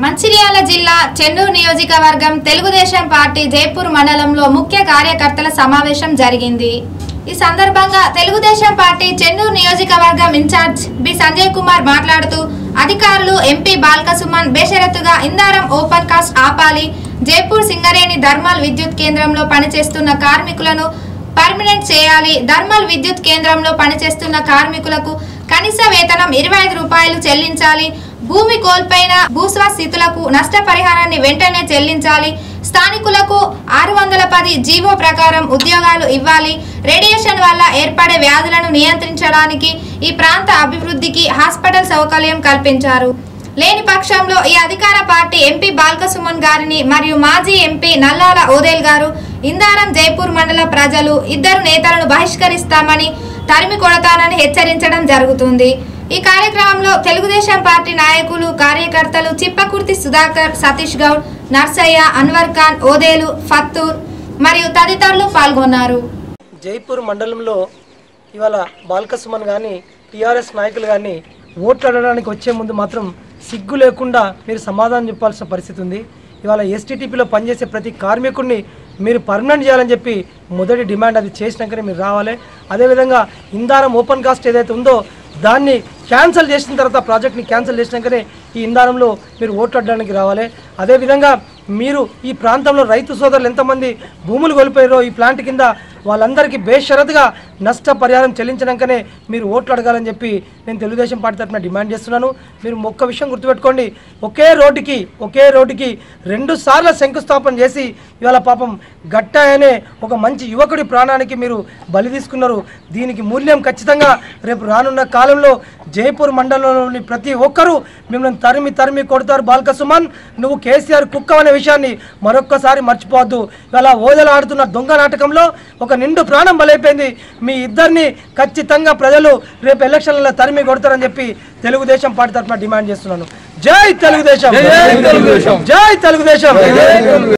మంచిర్యాల జిల్లా చెన్నూరు నియోజకవర్గం తెలుగుదేశం పార్టీ జైపూర్ మండలంలో ముఖ్య కార్యకర్తల సమావేశం జరిగింది ఈ సందర్భంగా తెలుగుదేశం పార్టీ చెన్నూరు నియోజకవర్గం ఇన్ఛార్జ్ బి సంజయ్ కుమార్ మాట్లాడుతూ అధికారులు ఎంపీ బాల్కసుమన్ బేషరతుగా ఇందారం ఓపెన్ కాస్ట్ ఆపాలి జైపూర్ సింగరేణి థర్మల్ విద్యుత్ కేంద్రంలో పనిచేస్తున్న కార్మికులను పర్మనెంట్ చేయాలి థర్మల్ విద్యుత్ కేంద్రంలో పనిచేస్తున్న కార్మికులకు కనీస వేతనం ఇరవై ఐదు రూపాయలు చెల్లించాలి భూమి కోల్పోయిన భూస్వాస్థితులకు నష్టపరిహారాన్ని వెంటనే చెల్లించాలి స్థానికులకు ఆరు వందల పది జీవో ప్రకారం ఉద్యోగాలు ఇవ్వాలి రేడియేషన్ వల్ల ఏర్పడే వ్యాధులను నియంత్రించడానికి ఈ ప్రాంత అభివృద్ధికి హాస్పిటల్ సౌకర్యం కల్పించారు లేని పక్షంలో ఈ అధికార పార్టీ ఎంపీ బాల్కసుమన్ గారిని మరియు మాజీ ఎంపీ నల్లాల ఓదేల్ గారు ఇందారం జైపూర్ మండల ప్రజలు ఇద్దరు నేతలను బహిష్కరిస్తామని తరిమి కొడతానని హెచ్చరించడం జరుగుతుంది ఈ కార్యక్రమంలో తెలుగుదేశం పార్టీ నాయకులు కార్యకర్తలు చిప్పకుర్తి సుధాకర్ సతీష్ గౌడ్ నర్సయ్య అన్వర్ ఖాన్ ఓదేలు ఫత్తూర్ మరియు తదితరులు పాల్గొన్నారు జైపూర్ మండలంలో ఇవాళ బాల్కసుమన్ కానీ టీఆర్ఎస్ నాయకులు కానీ ఓట్లాడడానికి వచ్చే ముందు మాత్రం సిగ్గు లేకుండా మీరు సమాధానం చెప్పాల్సిన పరిస్థితి ఉంది ఇవాళ ఎస్టీటీపీలో పనిచేసే ప్రతి కార్మికుడిని మీరు పర్మనెంట్ చేయాలని చెప్పి మొదటి డిమాండ్ అది చేసినాకనే మీరు రావాలి అదేవిధంగా ఇందారం ఓపెన్ కాస్ట్ ఏదైతే ఉందో దాన్ని క్యాన్సిల్ చేసిన తర్వాత ప్రాజెక్ట్ని క్యాన్సిల్ చేసినాకనే ఈ ఇందారంలో మీరు ఓట్లాడడానికి రావాలి అదేవిధంగా మీరు ఈ ప్రాంతంలో రైతు సోదరులు ఎంతమంది భూములు కోల్పోయారో ఈ ప్లాంట్ కింద వాళ్ళందరికీ బేషరతుగా నష్టపరిహారం చెల్లించినాకనే మీరు ఓట్లు అడగాలని చెప్పి నేను తెలుగుదేశం పార్టీ తరఫున డిమాండ్ చేస్తున్నాను మీరు ఒక్క విషయం గుర్తుపెట్టుకోండి ఒకే రోడ్డుకి ఒకే రోడ్డుకి రెండు సార్లు శంకుస్థాపన చేసి ఇవాళ పాపం గట్ట అనే ఒక మంచి యువకుడి ప్రాణానికి మీరు బలి తీసుకున్నారు దీనికి మూల్యం ఖచ్చితంగా రేపు రానున్న కాలంలో జైపూర్ మండలంలోని ప్రతి ఒక్కరూ మిమ్మల్ని తరిమి తరిమి కొడతారు బాల్క సుమన్ నువ్వు కేసీఆర్ కుక్క అనే విషయాన్ని మరొక్కసారి మర్చిపోవద్దు ఇవాళ ఓదలు ఆడుతున్న దొంగ నాటకంలో ఒక నిండు ప్రాణం బలైపోయింది మీ ఇద్దరిని ఖచ్చితంగా ప్రజలు రేపు ఎలక్షన్లలో తరిమి కొడతారని చెప్పి తెలుగుదేశం పార్టీ తరఫున డిమాండ్ చేస్తున్నాను జై తెలుగుదేశం జై తెలుగుదేశం